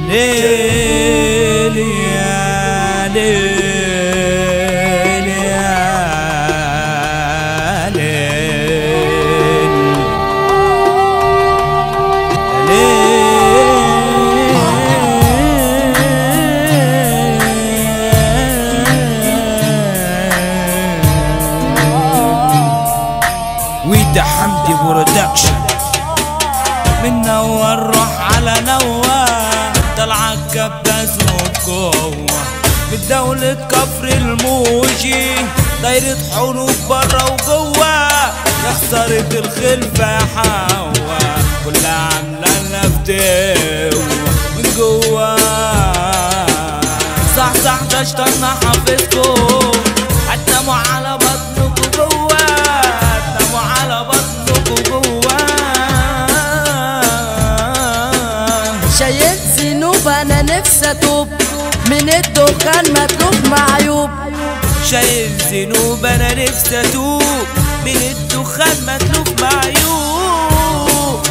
ليل يا ليل يا ليل ويدا حمدي برودكشن من نور روح على نوار طلع كباس وبقوة من دولة كفر الموجي دايرة حروب برا وجوا يا خسارة الخلفة يا حوا كلها عاملة لنا فتاوى من جوا صح صح ده اشترنا حافظكم هتناموا على بطنكوا جوا هتناموا على بطنكوا جوا شايل ذنوب انا نفسي اتوب من الدخان مطلوب معيوب شايل ذنوب انا نفسي اتوب من الدخان متلوف معيوب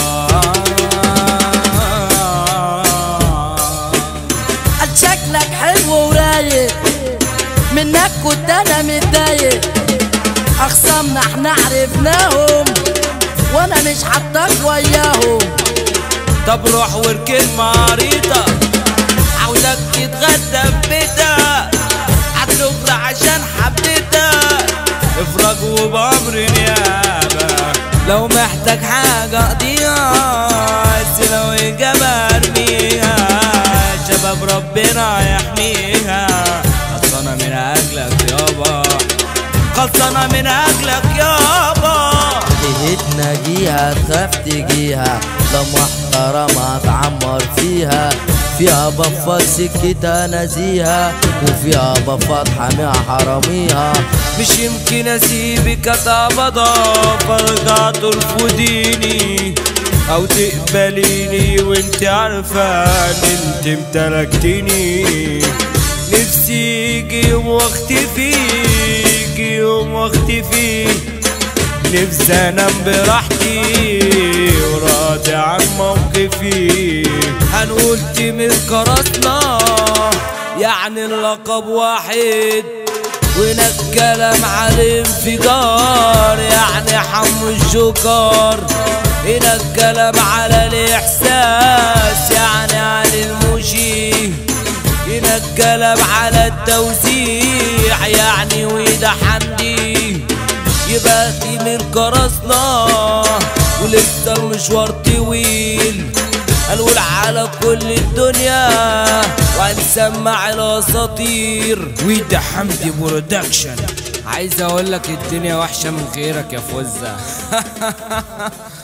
قال شكلك حلو ورايق منك كنت انا متضايق اخصامنا احنا عرفناهم وانا مش حطاك وياهم طب روح واركن مريضة عاوزك تتغدى في بيتها هتلوك عشان حبيتها افرج وبأمر نيابة لو محتاج حاجة اقضيها بس لو إجابة ارميها شباب ربنا يحميها خلصانة من أجلك يابا خلصانة من أجلك يابا تهدنا جيها تخاف تجيها لا محترمة تعمر فيها فيها بفات سكتها نزيها وفيها بفات حاميها حراميها مش يمكن اسيبك اتعبضا فرجع ترفضيني او تقبليني وانت عارفة ان انت امتلكتني نفسي يجي يوم واختفي يجي يوم واختفي نفسي انام براحتي وراضي عن موقفي هنقول تيم الكراسنا يعني اللقب واحد وهنا الكلام على انفجار يعني حمو الجوكر هنا الكلام على الاحساس يعني على المشي هنا الكلام على التوزيع يعني وده حمدي يبقى تيم الكراسنا ولسه المشوار طويل هنقول على كل الدنيا وهنسمع الاساطير وده حمدي برودكشن عايز اقول لك الدنيا وحشه من غيرك يا فزه